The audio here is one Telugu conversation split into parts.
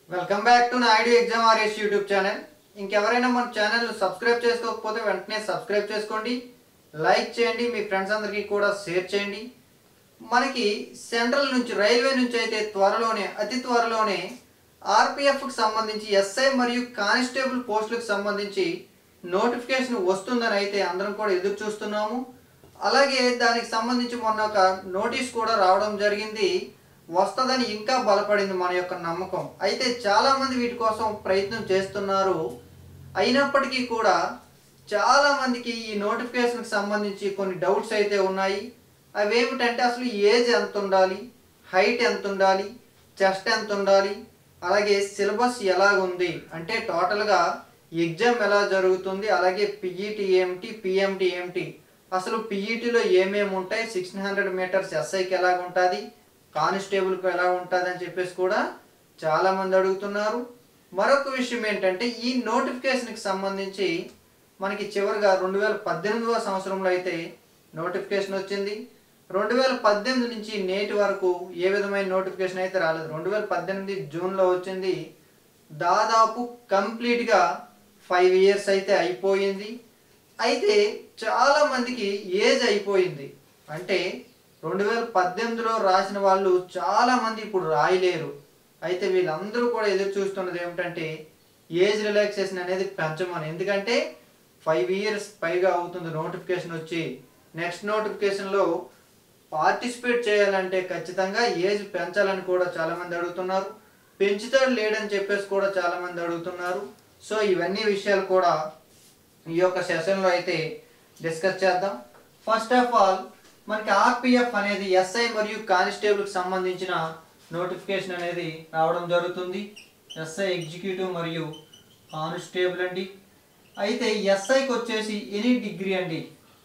welcome back to Naidu exam RS YouTube channel ఇంకెవరైనా మన ఛానల్ సబ్స్క్రైబ్ చేసుకోకపోతే వెంటనే సబ్స్క్రైబ్ చేసుకోండి లైక్ చేయండి మీ ఫ్రెండ్స్ అందరికీ కూడా షేర్ చేయండి మనకి సెంట్రల్ నుంచి రైల్వే నుంచి అయితే త్వరలోనే అతి త్వరలోనే ఆర్పిఎఫ్కి సంబంధించి ఎస్ఐ మరియు కానిస్టేబుల్ పోస్టులకు సంబంధించి నోటిఫికేషన్ వస్తుందని అయితే అందరం కూడా ఎదురు చూస్తున్నాము అలాగే దానికి సంబంధించి మొన్న ఒక నోటీస్ కూడా రావడం జరిగింది వస్తుందని ఇంకా బలపడింది మన యొక్క నమ్మకం అయితే చాలామంది వీటి కోసం ప్రయత్నం చేస్తున్నారు అయినప్పటికీ కూడా చాలా మందికి ఈ నోటిఫికేషన్కి సంబంధించి కొన్ని డౌట్స్ అయితే ఉన్నాయి అవి ఏమిటంటే అసలు ఏజ్ ఎంత ఉండాలి హైట్ ఎంత ఉండాలి చెస్ట్ ఎంత ఉండాలి అలాగే సిలబస్ ఎలా ఉంది అంటే టోటల్గా ఎగ్జామ్ ఎలా జరుగుతుంది అలాగే పిఈటి ఏమిటి పిఎంటి ఏమిటి అసలు పిఈటిలో ఏమేమి ఉంటాయి సిక్స్టీన్ హండ్రెడ్ మీటర్స్ ఎస్ఐకి ఎలా ఉంటుంది కానిస్టేబుల్కి ఎలా ఉంటుంది అని చెప్పేసి కూడా చాలామంది అడుగుతున్నారు మరొక విషయం ఏంటంటే ఈ నోటిఫికేషన్కి సంబంధించి మనకి చివరిగా రెండు వేల పద్దెనిమిదవ సంవత్సరంలో అయితే నోటిఫికేషన్ వచ్చింది రెండు వేల పద్దెనిమిది నుంచి నేటి వరకు ఏ విధమైన నోటిఫికేషన్ అయితే రాలేదు రెండు వేల పద్దెనిమిది జూన్లో వచ్చింది దాదాపు కంప్లీట్గా ఫైవ్ ఇయర్స్ అయితే అయిపోయింది అయితే చాలా మందికి ఏజ్ అయిపోయింది అంటే రెండు వేల పద్దెనిమిదిలో రాసిన వాళ్ళు చాలా మంది ఇప్పుడు రాయలేరు అయితే వీళ్ళందరూ కూడా ఎదురు చూస్తున్నది ఏమిటంటే ఏజ్ రిలాక్సేషన్ అనేది పెంచమని ఎందుకంటే ఫైవ్ ఇయర్స్ పైగా అవుతుంది నోటిఫికేషన్ వచ్చి నెక్స్ట్ నోటిఫికేషన్లో పార్టిసిపేట్ చేయాలంటే ఖచ్చితంగా ఏజ్ పెంచాలని కూడా చాలామంది అడుగుతున్నారు పెంచుతాడు లేడని చెప్పేసి కూడా చాలామంది అడుగుతున్నారు సో ఇవన్నీ విషయాలు కూడా ఈ యొక్క సెషన్లో అయితే డిస్కస్ చేద్దాం ఫస్ట్ ఆఫ్ ఆల్ మనకి ఆర్పిఎఫ్ అనేది ఎస్ఐ మరియు కానిస్టేబుల్కి సంబంధించిన నోటిఫికేషన్ అనేది రావడం జరుగుతుంది ఎస్ఐ ఎగ్జిక్యూటివ్ మరియు కానిస్టేబుల్ అండి అయితే ఎస్ఐకి వచ్చేసి ఎనీ డిగ్రీ అండి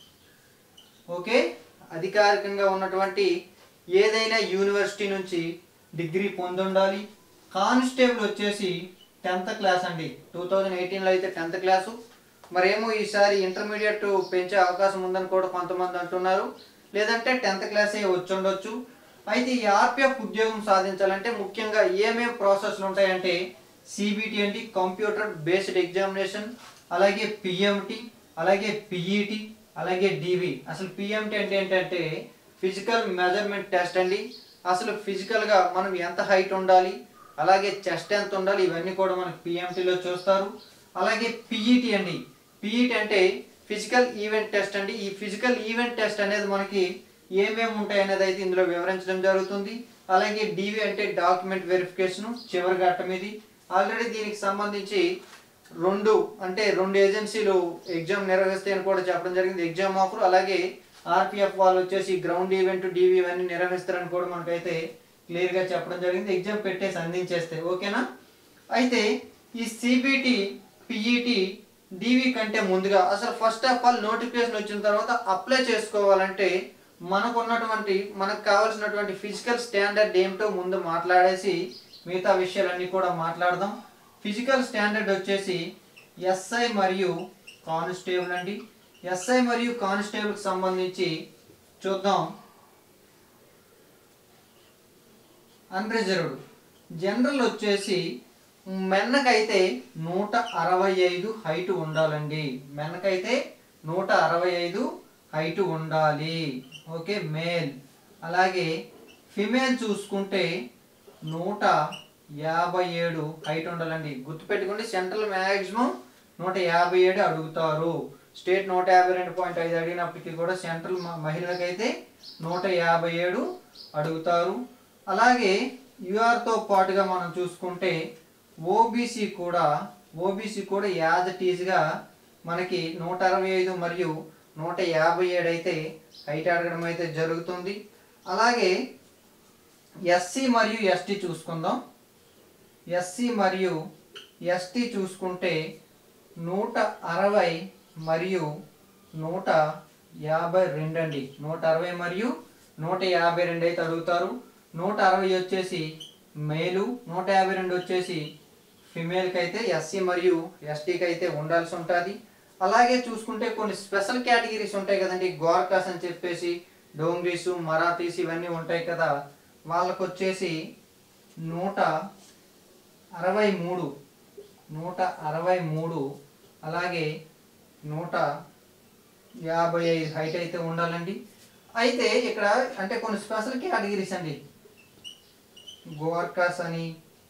ఓకే అధికారికంగా ఉన్నటువంటి ఏదైనా యూనివర్సిటీ నుంచి డిగ్రీ పొందుండాలి కానిస్టేబుల్ వచ్చేసి టెన్త్ క్లాస్ అండి టూ థౌజండ్ ఎయిటీన్లో అయితే టెన్త్ క్లాసు మరేమో ఈసారి ఇంటర్మీడియట్ పెంచే అవకాశం ఉందని కూడా కొంతమంది అంటున్నారు లేదంటే టెన్త్ క్లాసే వచ్చి ఉండొచ్చు అయితే ఈ ఆర్పిఎఫ్ ఉద్యోగం సాధించాలంటే ముఖ్యంగా ఏమేం ప్రాసెస్లు ఉంటాయంటే సిబిటి అండి కంప్యూటర్ బేస్డ్ ఎగ్జామినేషన్ అలాగే పిఎంటి అలాగే పిఈటి అలాగే డివి అసలు పిఎంటి అంటే ఏంటంటే ఫిజికల్ మెజర్మెంట్ టెస్ట్ అండి అసలు ఫిజికల్గా మనం ఎంత హైట్ ఉండాలి అలాగే చెస్ట్ ఎంత ఉండాలి ఇవన్నీ కూడా మనకి పిఎంటీలో చూస్తారు అలాగే పిఈటి అండి పిఈటి అంటే ఫిజికల్ ఈవెంట్ టెస్ట్ అండి ఈ ఫిజికల్ ఈవెంట్ టెస్ట్ అనేది మనకి ఏమేమి ఉంటాయి అనేది అయితే ఇందులో వివరించడం జరుగుతుంది అలాగే డివి అంటే డాక్యుమెంట్ వెరిఫికేషన్ చివరి ఘట్టం ఇది ఆల్రెడీ దీనికి సంబంధించి రెండు అంటే రెండు ఏజెన్సీలు ఎగ్జామ్ నిర్వహిస్తాయని కూడా చెప్పడం జరిగింది ఎగ్జామ్ ఆఫర్ అలాగే ఆర్పిఎఫ్ వాళ్ళు వచ్చేసి గ్రౌండ్ ఈవెంట్ డివి ఇవన్నీ నిర్వహిస్తారని కూడా మనకైతే క్లియర్గా చెప్పడం జరిగింది ఎగ్జామ్ పెట్టేసి అందించేస్తే ఓకేనా అయితే ఈ సిబిటి పిఈటి డివి కంటే ముందుగా అసలు ఫస్ట్ ఆఫ్ ఆల్ నోటిఫికేషన్ వచ్చిన తర్వాత అప్లై చేసుకోవాలంటే మనకు ఉన్నటువంటి మనకు కావాల్సినటువంటి ఫిజికల్ స్టాండర్డ్ ఏమిటో ముందు మాట్లాడేసి మిగతా విషయాలన్నీ కూడా మాట్లాడదాం ఫిజికల్ స్టాండర్డ్ వచ్చేసి ఎస్ఐ మరియు కానిస్టేబుల్ అండి ఎస్ఐ మరియు కానిస్టేబుల్కి సంబంధించి చూద్దాం అన్రిజర్వ్డ్ జనరల్ వచ్చేసి మెన్నకైతే నూట అరవై ఐదు హైట్ ఉండాలండి మెన్నకైతే నూట అరవై ఐదు హైట్ ఉండాలి ఓకే మేల్ అలాగే ఫిమేల్ చూసుకుంటే నూట యాభై ఏడు హైట్ ఉండాలండి గుర్తుపెట్టుకోండి సెంట్రల్ మ్యాక్సిమం నూట యాభై ఏడు అడుగుతారు స్టేట్ నూట యాభై రెండు పాయింట్ ఐదు అడిగినప్పటికీ కూడా సెంట్రల్ మ- మహిళలకైతే నూట యాభై ఏడు అడుగుతారు అలాగే యూఆర్తో పాటుగా మనం చూసుకుంటే ఓబీసీ కూడా ఓబీసీ కూడా యాజ్ ఇట్ ఈజ్గా మనకి నూట అరవై ఐదు మరియు నూట యాభై ఏడు అయితే హైట్ అడగడం అయితే జరుగుతుంది అలాగే ఎస్సీ మరియు ఎస్టీ చూసుకుందాం ఎస్సీ మరియు ఎస్టీ చూసుకుంటే నూట అరవై మరియు నూట యాభై రెండు అండి నూట అరవై మరియు నూట యాభై రెండు అయితే అడుగుతారు నూట అరవై వచ్చేసి మేలు నూట యాభై రెండు వచ్చేసి ఫిమేల్కి అయితే ఎస్సీ మరియు ఎస్టీకి అయితే ఉండాల్సి ఉంటుంది అలాగే చూసుకుంటే కొన్ని స్పెషల్ కేటగిరీస్ ఉంటాయి కదండి గోర్కాస్ అని చెప్పేసి డోంగ్రీస్ మరాఠీస్ ఇవన్నీ ఉంటాయి కదా వాళ్ళకు వచ్చేసి నూట అరవై మూడు నూట అరవై మూడు అలాగే నూట యాభై ఐదు హైట్ అయితే ఉండాలండి అయితే ఇక్కడ అంటే కొన్ని స్పెషల్ కేటగిరీస్ అండి గోర్కాస్ అని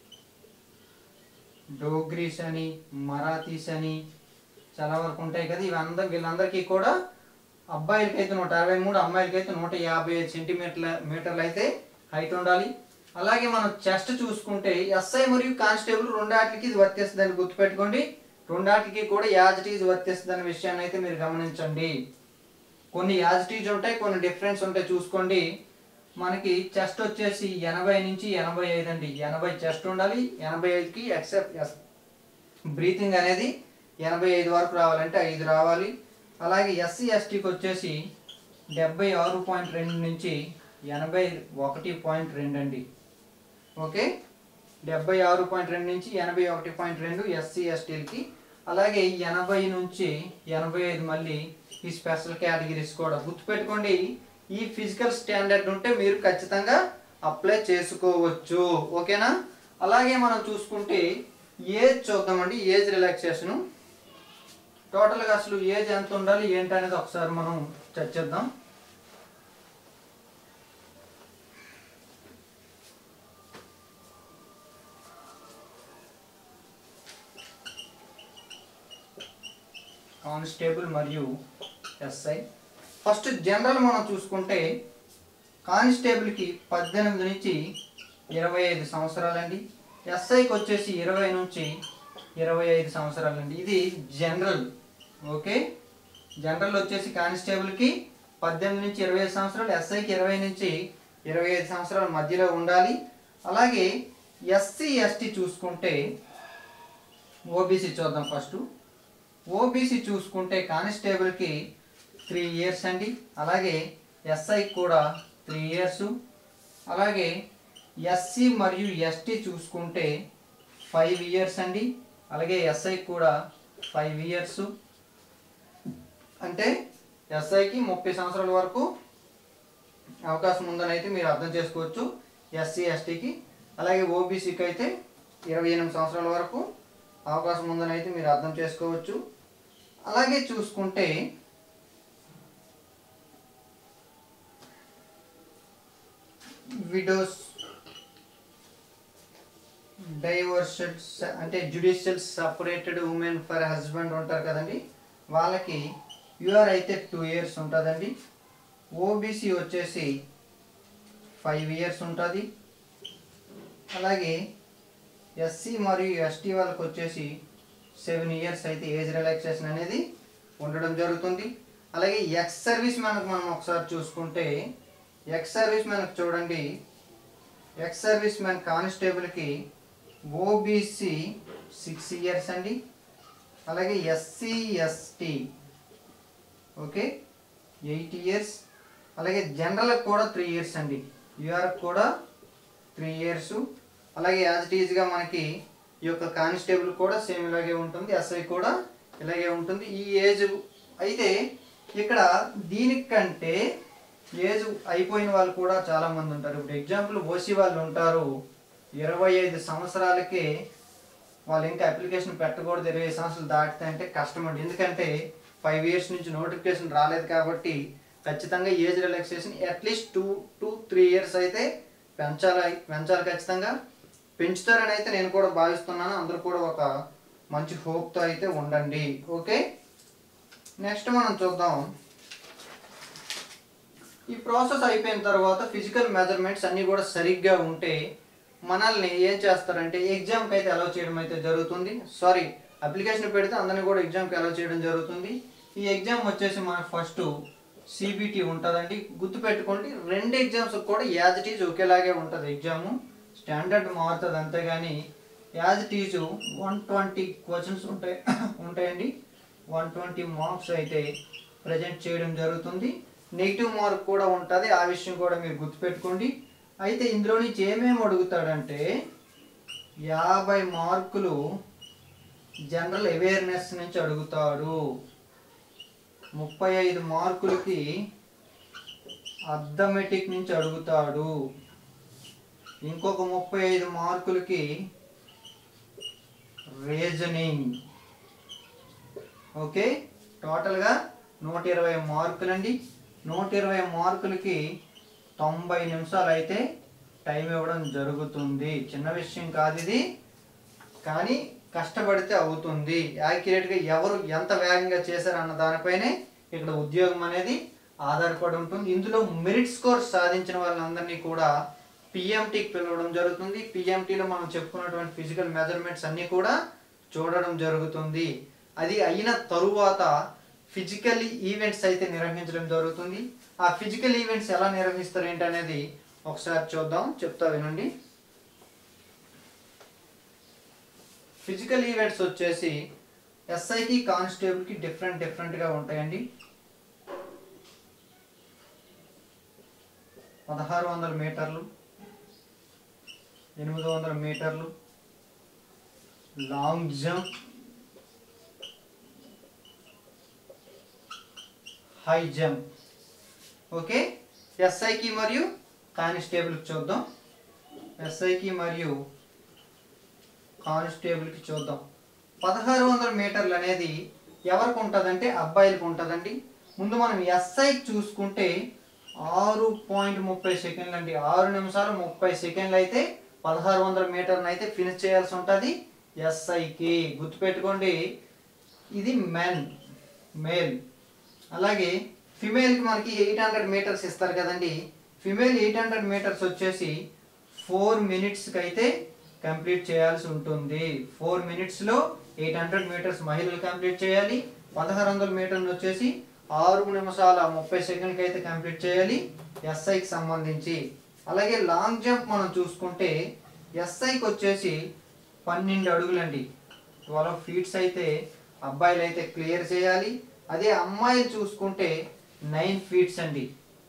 డోగ్రీస్ అని మరాఠీస్ అని చాలా వరకు ఉంటాయి కదా ఇవందరూ వీళ్ళందరికీ కూడా అబ్బాయిలకి అయితే నూట అరవై మూడు అమ్మాయిలకి అయితే నూట యాభై ఐదు సెంటీమీటర్ల మీటర్లు అయితే హైట్ ఉండాలి అలాగే మనం చెస్ట్ చూసుకుంటే ఎస్ఐ మరియు కానిస్టేబుల్ రెండాటికి ఇది వర్తిస్తుందని గుర్తుపెట్టుకోండి రెండాటికి కూడా యాజిటీజ్ వర్తిస్తుందనే విషయాన్ని అయితే మీరు గమనించండి కొన్ని యాజిటీజ్ ఉంటాయి కొన్ని డిఫరెన్స్ ఉంటాయి చూసుకోండి మనకి చెస్ట్ వచ్చేసి ఎనభై నుంచి ఎనభై ఐదు అండి ఎనభై చెస్ట్ ఉండాలి ఎనభై ఐదుకి ఎక్సెప్ట్ బ్రీతింగ్ అనేది ఎనభై ఐదు వరకు రావాలంటే ఐదు రావాలి అలాగే ఎస్సీ ఎస్టీకి వచ్చేసి డెబ్బై ఆరు పాయింట్ రెండు నుంచి ఎనభై ఒకటి పాయింట్ రెండు అండి ఓకే డెబ్బై ఆరు పాయింట్ రెండు నుంచి ఎనభై ఒకటి పాయింట్ రెండు ఎస్సీ ఎస్టీలకి అలాగే ఎనభై నుంచి ఎనభై ఐదు మళ్ళీ ఈ స్పెషల్ కేటగిరీస్ కూడా గుర్తుపెట్టుకోండి ఈ ఫిజికల్ స్టాండర్డ్ ఉంటే మీరు ఖచ్చితంగా అప్లై చేసుకోవచ్చు ఓకేనా అలాగే మనం చూసుకుంటే ఏజ్ చూద్దామండి ఏజ్ రిలాక్సేషను టోటల్గా అసలు ఏజ్ ఎంత ఉండాలి ఏంటి అనేది ఒకసారి మనం చర్చిద్దాం కానిస్టేబుల్ మరియు ఎస్ఐ ఫస్ట్ జనరల్ మనం చూసుకుంటే కానిస్టేబుల్కి పద్దెనిమిది నుంచి ఇరవై ఐదు సంవత్సరాలండి ఎస్ఐకి వచ్చేసి ఇరవై నుంచి ఇరవై ఐదు సంవత్సరాలండి ఇది జనరల్ ఓకే జనరల్ వచ్చేసి కానిస్టేబుల్కి పద్దెనిమిది నుంచి ఇరవై ఐదు సంవత్సరాలు ఎస్ఐకి ఇరవై నుంచి ఇరవై ఐదు సంవత్సరాల మధ్యలో ఉండాలి అలాగే ఎస్సీ ఎస్టీ చూసుకుంటే ఓబీసీ చూద్దాం ఫస్ట్ ఓబీసీ చూసుకుంటే కానిస్టేబుల్కి త్రీ ఇయర్స్ అండి అలాగే ఎస్ఐ కూడా త్రీ ఇయర్స్ అలాగే ఎస్సీ మరియు ఎస్టీ చూసుకుంటే ఫైవ్ ఇయర్స్ అండి అలాగే ఎస్ఐ కూడా ఫైవ్ ఇయర్స్ అంటే ఎస్ఐకి ముప్పై సంవత్సరాల వరకు అవకాశం ఉందని అయితే మీరు అర్థం చేసుకోవచ్చు ఎస్సీ ఎస్టీకి అలాగే ఓబీసీకి అయితే ఇరవై ఎనిమిది సంవత్సరాల వరకు అవకాశం ఉందని అయితే మీరు అర్థం చేసుకోవచ్చు అలాగే చూసుకుంటే విడోస్ డైవర్సెడ్ అంటే judicial separated women for husband ఉంటారు కదండి వాళ్ళకి యూఆర్ అయితే టూ ఇయర్స్ ఉంటుందండి ఓబీసీ వచ్చేసి ఫైవ్ ఇయర్స్ ఉంటుంది అలాగే ఎస్సీ మరియు ఎస్టీ వాళ్ళకి వచ్చేసి సెవెన్ ఇయర్స్ అయితే ఏజ్ రిలాక్సేషన్ అనేది ఉండడం జరుగుతుంది అలాగే ఎక్స్ సర్వీస్ మ్యాన్కి మనం ఒకసారి చూసుకుంటే ఎక్స్ సర్వీస్ మ్యాన్కి చూడండి ఎక్స్ సర్వీస్ మ్యాన్ కానిస్టేబుల్కి ఓబీసీ సిక్స్ ఇయర్స్ అండి అలాగే SC ST okay eight years అలాగే జనరల్కి కూడా త్రీ ఇయర్స్ అండి యూఆర్కి కూడా త్రీ ఇయర్స్ అలాగే యాజ్ ఇట్ ఈజ్గా మనకి ఈ యొక్క కానిస్టేబుల్ కూడా సేమ్ ఇలాగే ఉంటుంది ఎస్ఐ కూడా ఇలాగే ఉంటుంది ఈ ఏజ్ అయితే ఇక్కడ దీనికంటే ఏజ్ అయిపోయిన వాళ్ళు కూడా చాలా మంది ఉంటారు ఇప్పుడు ఎగ్జాంపుల్ ఓసీ వాళ్ళు ఉంటారు ఇరవై ఐదు సంవత్సరాలకే వాళ్ళు ఇంకా అప్లికేషన్ పెట్టకూడదు ఇరవై ఐదు సంవత్సరాలు దాటితే అంటే కష్టం అండి ఎందుకంటే ఫైవ్ ఇయర్స్ నుంచి నోటిఫికేషన్ రాలేదు కాబట్టి ఖచ్చితంగా age relaxation at least two two three years అయితే పెంచాలి పెంచాలి ఖచ్చితంగా పెంచుతారని అయితే నేను కూడా భావిస్తున్నాను అందరూ కూడా ఒక మంచి హోప్తో అయితే ఉండండి ఓకే నెక్స్ట్ మనం చూద్దాం ఈ ప్రాసెస్ అయిపోయిన తర్వాత ఫిజికల్ మెజర్మెంట్స్ అన్నీ కూడా సరిగ్గా ఉంటే మనల్ని ఏం చేస్తారంటే ఎగ్జామ్కి అయితే అలౌ చేయడం అయితే జరుగుతుంది సారీ అప్లికేషన్ పెడితే అందరినీ కూడా ఎగ్జామ్కి అలౌ చేయడం జరుగుతుంది ఈ ఎగ్జామ్ వచ్చేసి మనకు ఫస్ట్ సిబిటి ఉంటుందండి గుర్తుపెట్టుకోండి రెండు ఎగ్జామ్స్ కూడా యాజ్ ఇట్ ఈజ్ ఒకేలాగే ఉంటుంది ఎగ్జాము స్టాండర్డ్ మారుతుంది అంతేగాని as it is one twenty questions ఉంటాయి ఉంటాయండి వన్ ట్వంటీ మార్క్స్ అయితే ప్రజెంట్ చేయడం జరుగుతుంది నెగిటివ్ మార్క్ కూడా ఉంటుంది ఆ విషయం కూడా మీరు గుర్తుపెట్టుకోండి అయితే ఇందులో నుంచి ఏమేమి అడుగుతాడంటే యాభై మార్కులు జనరల్ అవేర్నెస్ నుంచి అడుగుతాడు ముప్పై ఐదు మార్కులకి అర్థమెటిక్ నుంచి అడుగుతాడు ఇంకొక ముప్పై ఐదు మార్కులకి రీజనింగ్ ఓకే టోటల్గా నూట ఇరవై మార్కులండి నూట ఇరవై మార్కులకి తొంభై నిమిషాలు అయితే టైం ఇవ్వడం జరుగుతుంది చిన్న విషయం కాదు ఇది కానీ కష్టపడితే అవుతుంది యాక్యురేట్గా ఎవరు ఎంత వేగంగా చేశారు అన్న దానిపైనే ఇక్కడ ఉద్యోగం అనేది ఆధారపడి ఉంటుంది ఇందులో మెరిట్ స్కోర్ సాధించిన వాళ్ళందరినీ కూడా పిఎంటీకి పిలవడం జరుగుతుంది పిఎంటీలో మనం చెప్పుకున్నటువంటి ఫిజికల్ మెజర్మెంట్స్ అన్నీ కూడా చూడడం జరుగుతుంది అది అయిన తరువాత ఫిజికల్ ఈవెంట్స్ అయితే నిర్వహించడం జరుగుతుంది ఆ ఫిజికల్ ఈవెంట్స్ ఎలా నిర్వహిస్తారు ఏంటనేది ఒకసారి చూద్దాం చెప్తా వినండి ఫిజికల్ ఈవెంట్స్ వచ్చేసి ఎస్ఐకి కానిస్టేబుల్కి డిఫరెంట్ డిఫరెంట్గా ఉంటాయండి పదహారు వందల మీటర్లు ఎనిమిది వందల మీటర్లు long jump high jump okay ఎస్ఐకి మరియు కానిస్టేబుల్కి చూద్దాం ఎస్ఐకి మరియు కానిస్టేబుల్కి చూద్దాం పదహారు వందల మీటర్లు అనేది ఎవరికి ఉంటుందంటే అబ్బాయిలకు ఉంటుందండి ముందు మనం ఎస్ఐ చూసుకుంటే ఆరు పాయింట్ ముప్పై సెకండ్లు అండి ఆరు నిమిషాలు ముప్పై సెకండ్లు అయితే పదహారు వందల మీటర్ని అయితే ఫినిష్ చేయాల్సి ఉంటుంది ఎస్ఐకి గుర్తుపెట్టుకోండి ఇది మెన్ మేల్ అలాగే ఫిమేల్కి మనకి ఎయిట్ హండ్రెడ్ మీటర్స్ ఇస్తారు కదండి ఫిమేల్ ఎయిట్ హండ్రెడ్ మీటర్స్ వచ్చేసి ఫోర్ మినిట్స్కి అయితే కంప్లీట్ చేయాల్సి ఉంటుంది ఫోర్ మినిట్స్లో ఎయిట్ హండ్రెడ్ మీటర్స్ మహిళలు కంప్లీట్ చేయాలి పదహారు వందల మీటర్లు వచ్చేసి ఆరు నిమిషాల ముప్పై సెకండ్కి అయితే కంప్లీట్ చేయాలి ఎస్ఐకి సంబంధించి అలాగే లాంగ్ జంప్ మనం చూసుకుంటే ఎస్ఐకి వచ్చేసి పన్నెండు అడుగులండి ట్వెల్వ్ ఫీట్స్ అయితే అబ్బాయిలు అయితే క్లియర్ చేయాలి అదే అమ్మాయిలు చూసుకుంటే నైన్ ఫీట్స్ అండి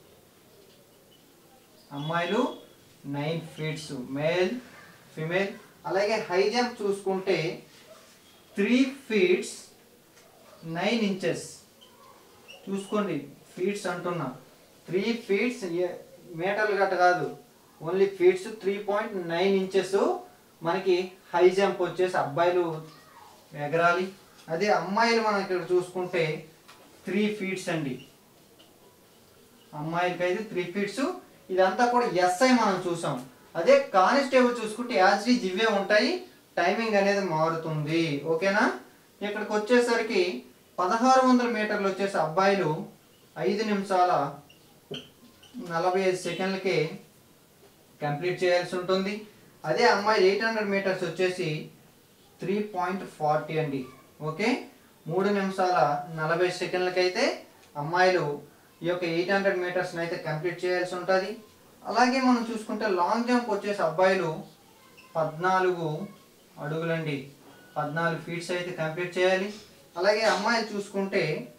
అమ్మాయిలు నైన్ ఫీట్స్ మేల్ ఫిమేల్ అలాగే హై జంప్ చూసుకుంటే త్రీ ఫీట్స్ నైన్ ఇంచెస్ చూసుకోండి ఫీట్స్ అంటున్నా త్రీ ఫీట్స్ మీటర్లు గట్ట కాదు only feets three point nine inches మనకి హై జంప్ వచ్చేసి అబ్బాయిలు ఎగరాలి అదే అమ్మాయిలు మనం ఇక్కడ చూసుకుంటే త్రీ ఫీట్స్ అండి అమ్మాయిలకి అయితే త్రీ ఫీట్స్ ఇదంతా కూడా ఎస్ఐ మనం చూసాం అదే కానిస్టేబుల్ చూసుకుంటే యాజ్రీజ్ ఇవే ఉంటాయి టైమింగ్ అనేది మారుతుంది ఓకేనా ఇక్కడికి వచ్చేసరికి పదహారు వందల మీటర్లు వచ్చేసి అబ్బాయిలు ఐదు నిమిషాల నలభై ఐదు సెకండ్లకి కంప్లీట్ చేయాల్సి ఉంటుంది అదే అమ్మాయిలు ఎయిట్ హండ్రెడ్ మీటర్స్ వచ్చేసి త్రీ పాయింట్ ఫార్టీ అండి ఓకే మూడు నిమిషాల నలభై సెకండ్లకైతే అమ్మాయిలు ఈ యొక్క ఎయిట్ హండ్రెడ్ మీటర్స్ని అయితే కంప్లీట్ చేయాల్సి ఉంటుంది అలాగే మనం చూసుకుంటే లాంగ్ జంప్ వచ్చేసి అబ్బాయిలు పద్నాలుగు అడుగులండి పద్నాలుగు ఫీట్స్ అయితే కంప్లీట్ చేయాలి అలాగే అమ్మాయిలు చూసుకుంటే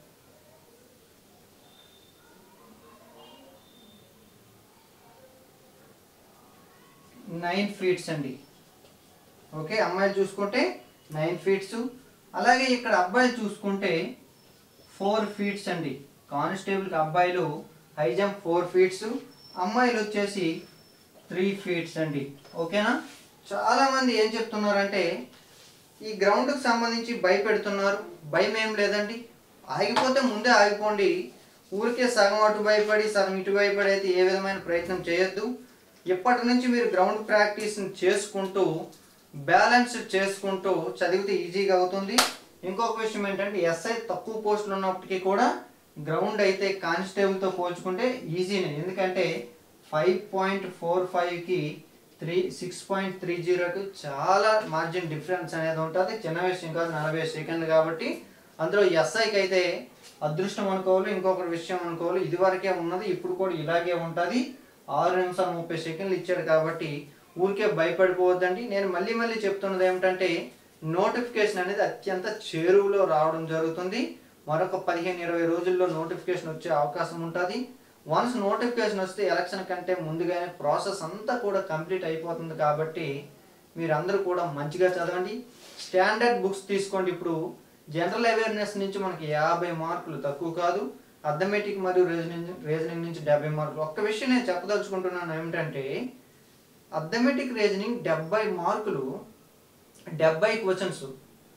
నైన్ ఫీట్స్ అండి ఓకే అమ్మాయిలు చూసుకుంటే నైన్ ఫీట్స్ అలాగే ఇక్కడ అబ్బాయిలు చూసుకుంటే ఫోర్ ఫీట్స్ అండి కానిస్టేబుల్కి అబ్బాయిలు హై జంప్ ఫోర్ ఫీట్స్ అమ్మాయిలు వచ్చేసి త్రీ ఫీట్స్ అండి ఓకేనా చాలామంది ఏం చెప్తున్నారంటే ఈ గ్రౌండ్కి సంబంధించి భయపెడుతున్నారు భయం ఏం లేదండి ఆగిపోతే ముందే ఆగిపోండి ఊరికే సగం అటు భయపడి సగం ఇటు భయపడి అయితే ఏ విధమైన ప్రయత్నం చేయొద్దు ఇప్పటి నుంచి మీరు గ్రౌండ్ ప్రాక్టీస్ చేసుకుంటూ బ్యాలెన్స్ చేసుకుంటూ చదివితే ఈజీగా అవుతుంది ఇంకొక విషయం ఏంటంటే ఎస్ఐ తక్కువ పోస్టులు ఉన్నప్పటికీ కూడా గ్రౌండ్ అయితే కానిస్టేబుల్తో పోల్చుకుంటే ఈజీనే ఎందుకంటే ఫైవ్ పాయింట్ ఫోర్ ఫైవ్కి త్రీ సిక్స్ పాయింట్ త్రీ జీరోకి చాలా మార్జిన్ డిఫరెన్స్ అనేది ఉంటుంది చిన్న విషయం కాదు నలభై సెకండ్లు కాబట్టి అందులో ఎస్ఐకి అయితే అదృష్టం అనుకోవాలి ఇంకొక విషయం అనుకోవాలి ఇదివరకే ఉన్నది ఇప్పుడు కూడా ఇలాగే ఉంటుంది ఆరు నిమిషాలు ముప్పై సెకండ్లు ఇచ్చాడు కాబట్టి ఊరికే భయపడిపోవద్దండి నేను మళ్ళీ మళ్ళీ చెప్తున్నది ఏమిటంటే నోటిఫికేషన్ అనేది అత్యంత చేరువలో రావడం జరుగుతుంది మరొక పదిహేను ఇరవై రోజుల్లో నోటిఫికేషన్ వచ్చే అవకాశం ఉంటుంది వన్స్ నోటిఫికేషన్ వస్తే ఎలక్షన్ కంటే ముందుగానే ప్రాసెస్ అంతా కూడా కంప్లీట్ అయిపోతుంది కాబట్టి మీరందరూ కూడా మంచిగా చదవండి స్టాండర్డ్ బుక్స్ తీసుకోండి ఇప్పుడు జనరల్ అవేర్నెస్ నుంచి మనకి యాభై మార్కులు తక్కువ కాదు అథమెటిక్ మరియు రీజనింగ్ రీజనింగ్ నుంచి డెబ్బై మార్కులు ఒక్క విషయం నేను చెప్పదలుచుకుంటున్నాను ఏమిటంటే అథమెటిక్ రీజనింగ్ డెబ్బై మార్కులు డెబ్బై క్వశ్చన్స్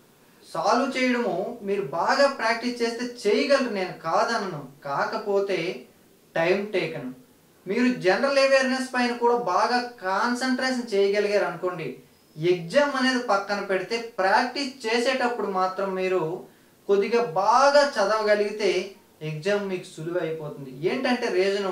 సాల్వ్ చేయడము మీరు బాగా ప్రాక్టీస్ చేస్తే చేయగలరు నేను కాదనను కాకపోతే టైం టేకన్ మీరు జనరల్ అవేర్నెస్ పైన కూడా బాగా కాన్సన్ట్రేషన్ చేయగలిగారు అనుకోండి ఎగ్జామ్ అనేది పక్కన పెడితే ప్రాక్టీస్ చేసేటప్పుడు మాత్రం మీరు కొద్దిగా బాగా చదవగలిగితే ఎగ్జామ్ మీకు సులువు అయిపోతుంది ఏంటంటే రీజను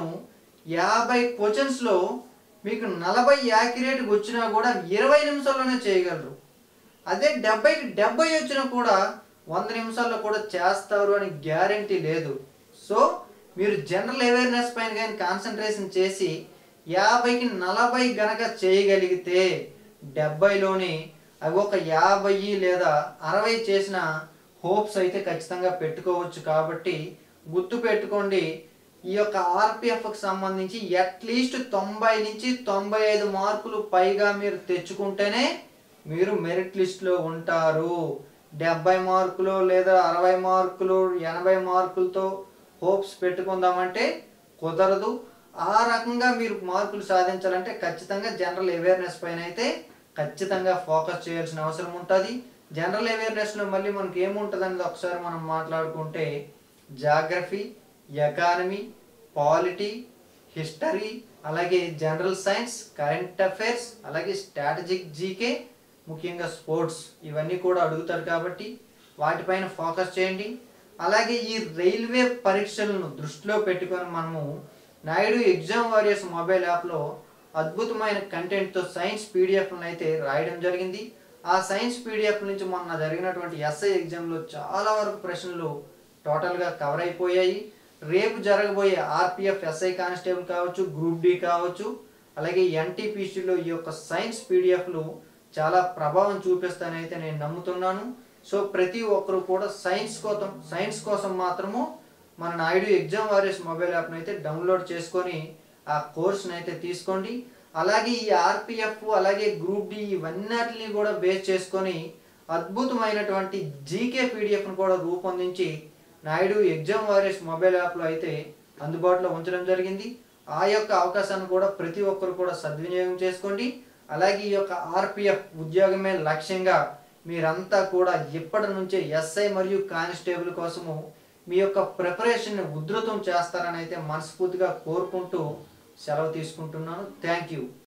యాభై క్వశ్చన్స్లో మీకు నలభై యాక్యురేట్గా వచ్చినా కూడా ఇరవై నిమిషాల్లోనే చేయగలరు అదే డెబ్బైకి డెబ్బై వచ్చినా కూడా వంద నిమిషాల్లో కూడా చేస్తారు అని గ్యారంటీ లేదు సో మీరు జనరల్ అవేర్నెస్ పైన కానీ కాన్సన్ట్రేషన్ చేసి యాభైకి నలభై గనక చేయగలిగితే డెబ్బైలోని అవి ఒక యాభై లేదా అరవై చేసిన హోప్స్ అయితే ఖచ్చితంగా పెట్టుకోవచ్చు కాబట్టి గుర్తు పెట్టుకోండి ఈ యొక్క ఆర్పిఎఫ్కి సంబంధించి అట్లీస్ట్ తొంభై నుంచి తొంభై ఐదు మార్కులు పైగా మీరు తెచ్చుకుంటేనే మీరు మెరిట్ లిస్ట్లో ఉంటారు డెబ్బై మార్కులు లేదా అరవై మార్కులు ఎనభై మార్కులతో హోప్స్ పెట్టుకుందామంటే కుదరదు ఆ రకంగా మీరు మార్కులు సాధించాలంటే ఖచ్చితంగా జనరల్ అవేర్నెస్ పైన అయితే ఖచ్చితంగా ఫోకస్ చేయాల్సిన అవసరం ఉంటుంది జనరల్ అవేర్నెస్లో మళ్ళీ మనకి ఏముంటుంది అనేది ఒకసారి మనం మాట్లాడుకుంటే జాగ్రఫీ ఎకానమీ పాలిటీ హిస్టరీ అలాగే జనరల్ సైన్స్ కరెంట్ అఫైర్స్ అలాగే స్ట్రాటజిక్ జీకే ముఖ్యంగా స్పోర్ట్స్ ఇవన్నీ కూడా అడుగుతారు కాబట్టి వాటిపైన ఫోకస్ చేయండి అలాగే ఈ రైల్వే పరీక్షలను దృష్టిలో పెట్టుకొని మనము నాయుడు ఎగ్జామ్ వారియర్స్ మొబైల్ యాప్లో అద్భుతమైన కంటెంట్తో సైన్స్ పీడిఎఫ్లను అయితే రాయడం జరిగింది ఆ సైన్స్ పీడిఎఫ్ నుంచి మొన్న జరిగినటువంటి ఎస్ఐ ఎగ్జామ్లో చాలా వరకు ప్రశ్నలు టోటల్గా కవర్ అయిపోయాయి రేపు జరగబోయే ఆర్పిఎఫ్ ఎస్ఐ కానిస్టేబుల్ కావచ్చు గ్రూప్ డి కావచ్చు అలాగే ఎన్టీపీసీలో ఈ యొక్క సైన్స్ పీడిఎఫ్లు చాలా ప్రభావం చూపిస్తానని అయితే నేను నమ్ముతున్నాను సో ప్రతి ఒక్కరు కూడా సైన్స్ కోసం సైన్స్ కోసం మాత్రము మన నాయుడు ఎగ్జామ్ వారియర్స్ మొబైల్ యాప్ను అయితే డౌన్లోడ్ చేసుకొని ఆ కోర్స్ని అయితే తీసుకోండి అలాగే ఈ ఆర్పిఎఫ్ అలాగే గ్రూప్ డి ఇవన్నిటిని కూడా బేస్ చేసుకొని అద్భుతమైనటువంటి జీకే పీడిఎఫ్ను కూడా రూపొందించి నాయుడు ఎగ్జామ్ వారియర్స్ మొబైల్ యాప్లో అయితే అందుబాటులో ఉంచడం జరిగింది ఆ యొక్క అవకాశాన్ని కూడా ప్రతి ఒక్కరు కూడా సద్వినియోగం చేసుకోండి అలాగే ఈ యొక్క ఆర్పిఎఫ్ ఉద్యోగమే లక్ష్యంగా మీరంతా కూడా ఇప్పటి నుంచే ఎస్ఐ మరియు కానిస్టేబుల్ కోసము మీ యొక్క ప్రిపరేషన్ ఉధృతం చేస్తారని అయితే మనస్ఫూర్తిగా కోరుకుంటూ సెలవు తీసుకుంటున్నాను థ్యాంక్ యూ